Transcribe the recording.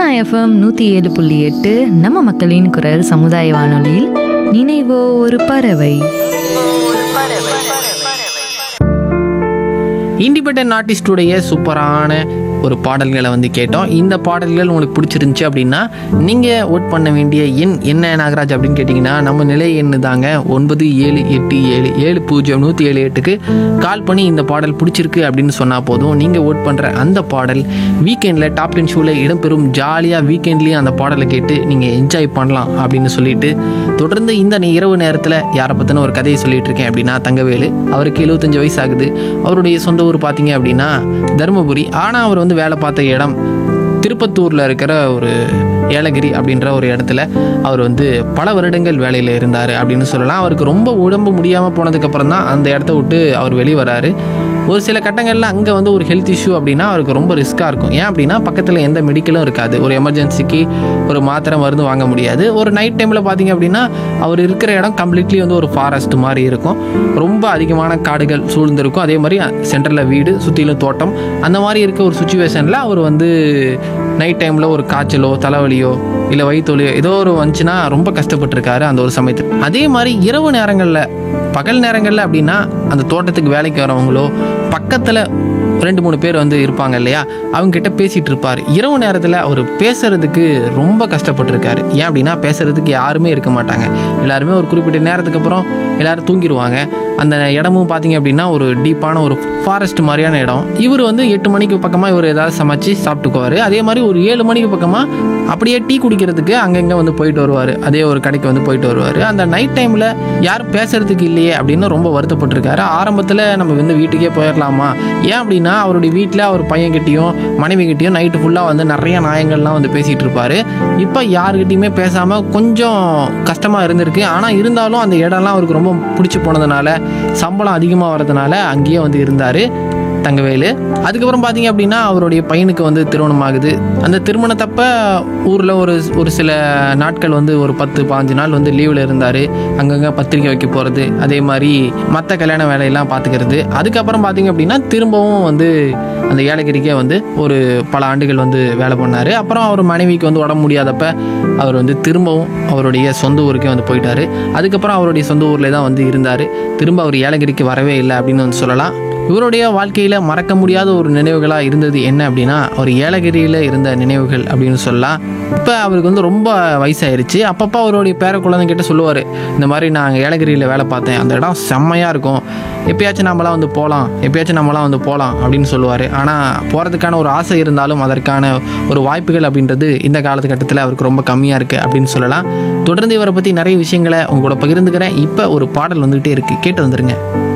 FM நூற்றி ஏழு புள்ளி எட்டு நம்ம மக்களின் குரல் சமுதாய வானொலியில் நினைவோ ஒரு பறவை இண்டிபெண்டன்ட் ஆர்டிஸ்டுடைய சூப்பரான ஒரு பாடல்களை வந்து கேட்டோம் இந்த பாடல்கள் உங்களுக்கு பிடிச்சிருந்துச்சி அப்படின்னா நீங்கள் ஓட் பண்ண வேண்டிய எண் என்ன நாகராஜ் அப்படின்னு கேட்டிங்கன்னா நம்ம நிலை எண்ணு தாங்க ஒன்பது ஏழு எட்டு ஏழு ஏழு பூஜ்ஜியம் நூற்றி ஏழு எட்டுக்கு கால் பண்ணி இந்த பாடல் பிடிச்சிருக்கு அப்படின்னு சொன்னால் போதும் நீங்கள் ஓட் பண்ணுற அந்த பாடல் வீக்கெண்டில் டாப் டென் ஷோவில் இடம்பெறும் ஜாலியாக வீக்கெண்ட்லேயும் அந்த பாடலை கேட்டு நீங்கள் என்ஜாய் பண்ணலாம் அப்படின்னு சொல்லிட்டு தொடர்ந்து இந்த நே- இரவு நேரத்தில் யாரை பற்றின ஒரு கதையை சொல்லிட்டு இருக்கேன் அப்படின்னா தங்கவேலு அவருக்கு 75 வயசு ஆகுது அவருடைய சொந்த ஊர் பார்த்தீங்க அப்படின்னா தருமபுரி ஆனால் அவர் வந்து வேலை பார்த்த இடம் திருப்பத்தூரில் இருக்கிற ஒரு ஏலகிரி அப்படின்ற ஒரு இடத்துல அவர் வந்து பல வருடங்கள் வேலையில் இருந்தார் அப்படின்னு சொல்லலாம் அவருக்கு ரொம்ப உடம்பு முடியாமல் போனதுக்கப்புறம் தான் அந்த இடத்த விட்டு அவர் வெளியே வராரு ஒரு சில கட்டங்களில் அங்கே வந்து ஒரு ஹெல்த் இஷ்யூ அப்படின்னா அவருக்கு ரொம்ப ரிஸ்க்காக இருக்கும் ஏன் அப்படின்னா பக்கத்தில் எந்த மெடிக்கலும் இருக்காது ஒரு எமர்ஜென்சிக்கு ஒரு மாத்திரை மருந்து வாங்க முடியாது ஒரு நைட் டைமில் பார்த்தீங்க அப்படின்னா அவர் இருக்கிற இடம் கம்ப்ளீட்லி வந்து ஒரு ஃபாரஸ்ட் மாதிரி இருக்கும் ரொம்ப அதிகமான காடுகள் சூழ்ந்திருக்கும் அதே மாதிரி சென்டரில் வீடு சுற்றிலும் தோட்டம் அந்த மாதிரி இருக்க ஒரு சுச்சுவேஷனில் அவர் வந்து நைட் டைமில் ஒரு காய்ச்சலோ தலைவலியோ இல்லை வயிற்றுலியோ ஏதோ ஒரு வந்துச்சுன்னா ரொம்ப கஷ்டப்பட்டிருக்காரு அந்த ஒரு சமயத்தில் அதே மாதிரி இரவு நேரங்களில் பகல் நேரங்களில் அப்படின்னா அந்த தோட்டத்துக்கு வேலைக்கு வரவங்களோ பக்கத்தில் ரெண்டு மூணு பேர் வந்து இருப்பாங்க இல்லையா அவங்க கிட்ட பேசிட்டு இருப்பார் இரவு நேரத்தில் அவர் பேசுறதுக்கு ரொம்ப கஷ்டப்பட்டிருக்காரு ஏன் அப்படின்னா பேசுறதுக்கு யாருமே இருக்க மாட்டாங்க எல்லாருமே ஒரு குறிப்பிட்ட நேரத்துக்கு அப்புறம் எல்லாரும் தூங்கிடுவாங்க அந்த இடமும் பார்த்தீங்க அப்படின்னா ஒரு டீப்பான ஒரு ஃபாரஸ்ட் மாதிரியான இடம் இவர் வந்து எட்டு மணிக்கு பக்கமாக இவர் ஏதாவது சமைச்சு சாப்பிட்டுக்குவார் அதே மாதிரி ஒரு ஏழு மணிக்கு பக்கமாக அப்படியே டீ குடிக்கிறதுக்கு அங்கங்கே வந்து போயிட்டு வருவார் அதே ஒரு கடைக்கு வந்து போயிட்டு வருவார் அந்த நைட் டைமில் யாரும் பேசுறதுக்கு இல்லையே அப்படின்னு ரொம்ப வருத்தப்பட்டிருக்காரு ஆரம்பத்தில் நம்ம வந்து வீட்டுக்கே போயிடலாமா ஏன் அப்படின்னா அவருடைய வீட்டில் அவர் பையன்கிட்டயும் மனைவி கிட்டயும் நைட்டு ஃபுல்லாக வந்து நிறைய நாயங்கள்லாம் வந்து பேசிகிட்டு இருப்பாரு இப்போ யாருக்கிட்டையுமே பேசாமல் கொஞ்சம் கஷ்டமாக இருந்திருக்கு ஆனால் இருந்தாலும் அந்த இடம்லாம் அவருக்கு ரொம்ப பிடிச்சி போனதுனால சம்பளம் அதிகமாக வரதுனால அங்கேயே வந்து இருந்தார் தங்கவேலு அதுக்கப்புறம் பார்த்தீங்க அப்படின்னா அவருடைய பையனுக்கு வந்து திருமணம் ஆகுது அந்த திருமணத்தப்ப ஊரில் ஒரு ஒரு சில நாட்கள் வந்து ஒரு பத்து பாஞ்சு நாள் வந்து லீவில் இருந்தார் அங்கங்கே பத்திரிக்கை வைக்க போகிறது அதே மாதிரி மற்ற கல்யாண வேலையெல்லாம் பார்த்துக்கிறது அதுக்கப்புறம் பார்த்தீங்க அப்படின்னா திரும்பவும் வந்து அந்த ஏலகிரிக்கே வந்து ஒரு பல ஆண்டுகள் வந்து வேலை பண்ணார் அப்புறம் அவர் மனைவிக்கு வந்து உடம்பு முடியாதப்ப அவர் வந்து திரும்பவும் அவருடைய சொந்த ஊருக்கே வந்து போயிட்டாரு அதுக்கப்புறம் அவருடைய சொந்த ஊரில் தான் வந்து இருந்தார் திரும்ப அவர் ஏலகிரிக்கு வரவே இல்லை அப்படின்னு வந்து சொல்லலாம் இவருடைய வாழ்க்கையில் மறக்க முடியாத ஒரு நினைவுகளாக இருந்தது என்ன அப்படின்னா அவர் ஏலகிரியில் இருந்த நினைவுகள் அப்படின்னு சொல்லலாம் இப்போ அவருக்கு வந்து ரொம்ப வயசாயிருச்சு அப்பப்போ அவருடைய பேர குழந்தைங்கிட்ட சொல்லுவார் இந்த மாதிரி நான் ஏலகிரியில் வேலை பார்த்தேன் அந்த இடம் செம்மையாக இருக்கும் எப்பயாச்சும் நம்மளாம் வந்து போகலாம் எப்பயாச்சும் நம்மளாம் வந்து போகலாம் அப்படின்னு சொல்லுவார் ஆனால் போகிறதுக்கான ஒரு ஆசை இருந்தாலும் அதற்கான ஒரு வாய்ப்புகள் அப்படின்றது இந்த காலகட்டத்தில் அவருக்கு ரொம்ப கம்மியாக இருக்குது அப்படின்னு சொல்லலாம் தொடர்ந்து இவரை பற்றி நிறைய விஷயங்களை உங்க கூட பகிர்ந்துக்கிறேன் இப்போ ஒரு பாடல் வந்துகிட்டே இருக்குது கேட்டு வந்துருங்க